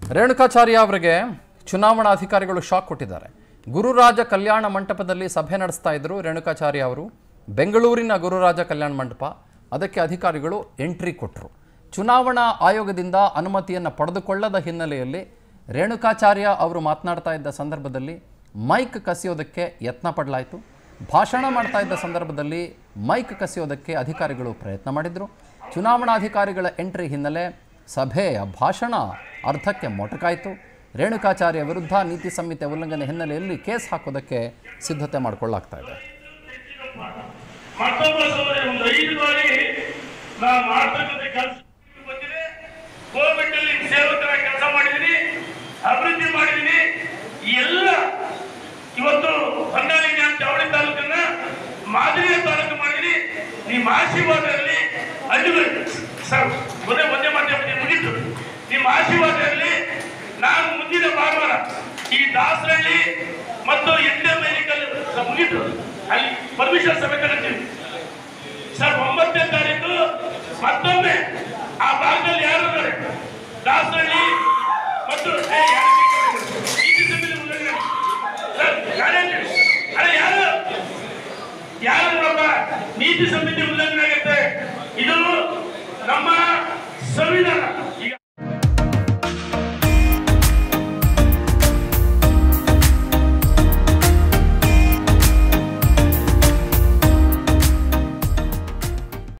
ರೇಣುಕಾಚಾರ್ಯ ಅವರಿಗೆ ಚುನಾವಣಾ ಅಧಿಕಾರಿಗಳು ಶಾಕ್ ಕೊಟ್ಟಿದ್ದಾರೆ ಗುರುರಾಜ ಕಲ್ಯಾಣ ಮಂಟಪದಲ್ಲಿ ಸಭೆ ನಡೆಸ್ತಾ ಇದ್ರು ರೇಣುಕಾಚಾರ್ಯ ಅವರು ಬೆಂಗಳೂರಿನ ಗುರುರಾಜ ಕಲ್ಯಾಣ ಮಂಟಪ ಅದಕ್ಕೆ ಅಧಿಕಾರಿಗಳು ಎಂಟ್ರಿ ಕೊಟ್ಟರು ಚುನಾವಣಾ ಆಯೋಗದಿಂದ ಅನುಮತಿಯನ್ನು ಪಡೆದುಕೊಳ್ಳದ ಹಿನ್ನೆಲೆಯಲ್ಲಿ ರೇಣುಕಾಚಾರ್ಯ ಅವರು ಮಾತನಾಡ್ತಾ ಇದ್ದ ಸಂದರ್ಭದಲ್ಲಿ ಮೈಕ್ ಕಸಿಯೋದಕ್ಕೆ ಯತ್ನ ಪಡಲಾಯಿತು ಭಾಷಣ ಮಾಡ್ತಾ ಇದ್ದ ಸಂದರ್ಭದಲ್ಲಿ ಮೈಕ್ ಕಸಿಯೋದಕ್ಕೆ ಅಧಿಕಾರಿಗಳು ಪ್ರಯತ್ನ ಮಾಡಿದರು ಚುನಾವಣಾಧಿಕಾರಿಗಳ ಎಂಟ್ರಿ ಹಿನ್ನೆಲೆ ಸಭೆಯ ಭಾಷಣ ಅರ್ಧಕ್ಕೆ ಮೊಟಕಾಯಿತು ರೇಣುಕಾಚಾರ್ಯ ವಿರುದ್ಧ ನೀತಿ ಸಂಹಿತೆ ಉಲ್ಲಂಘನೆ ಹಿನ್ನೆಲೆಯಲ್ಲಿ ಕೇಸ್ ಹಾಕೋದಕ್ಕೆ ಸಿದ್ಧತೆ ಮಾಡಿಕೊಳ್ಳಾಗ್ತಾ ಇದೆ ಮತ್ತೊಬ್ಬ ಸಹೋದರಿ ಒಂದು ಐದು ಬಾರಿ ನಾ ಮಾಡ್ತಕ್ಕಂಥ ಕೆಲಸ ಬಂದಿದೆ ಗೋರ್ಮೆಂಟ್ ಅಲ್ಲಿ ಸೇವಕರ ಕೆಲಸ ಮಾಡಿದ್ದೀನಿ ಅಭಿವೃದ್ಧಿ ಮಾಡಿದ್ದೀನಿ ಈ ಎಲ್ಲ ಇವತ್ತು ಹೊನ್ನಾಳಿ ನಾನು ಚವಳಿ ತಾಲೂಕನ್ನ ಮಾದರಿಯ ತಾಲೂಕು ಮಾಡಿದ್ದೀನಿ ನಿಮ್ಮ ಆಶೀರ್ವಾದದಲ್ಲಿ ಹಳ್ಳಿಗಳು ಸರ್ ಒಂದೇ ಒಂದೇ ಮಾತೇ ಮುಗಿತು ನಿಮ್ಮ ಆಶೀರ್ವಾದದಲ್ಲಿ ನಾನು ಮುಂದಿನ ಭಾನುವಾರ ಈ ದಾಸರಳ್ಳಿ ಮತ್ತು ಎಂಟನೇ ಮೆಡಿಕಲ್ ಮುಗಿತು ಅಲ್ಲಿ ಪರ್ಮಿಷನ್ ಸಭೆ ಕರಿತೀವಿ ಸರ್ ಒಂಬತ್ತನೇ ತಾರೀಕು ಮತ್ತೊಮ್ಮೆ ಆ ಭಾಗದಲ್ಲಿ ಯಾರು ಇದ್ದಾರೆ ದಾಸರಳ್ಳಿ ಮತ್ತು ಏ, ಯಾರು ನೀತಿ ಸಂಹಿತೆ ಉಲ್ಲಂಘನೆ. ಸರ್, ಯಾರೇ ಹೇಳಿ? ಅರೆ ಯಾರು ಯಾರು ನೋಡಪ್ಪ ನೀತಿ ಸಂಹಿತೆ ಉಲ್ಲಂಘನೆ ಆಗುತ್ತೆ ಇದು ನಮ್ಮ ಸಂವಿಧಾನ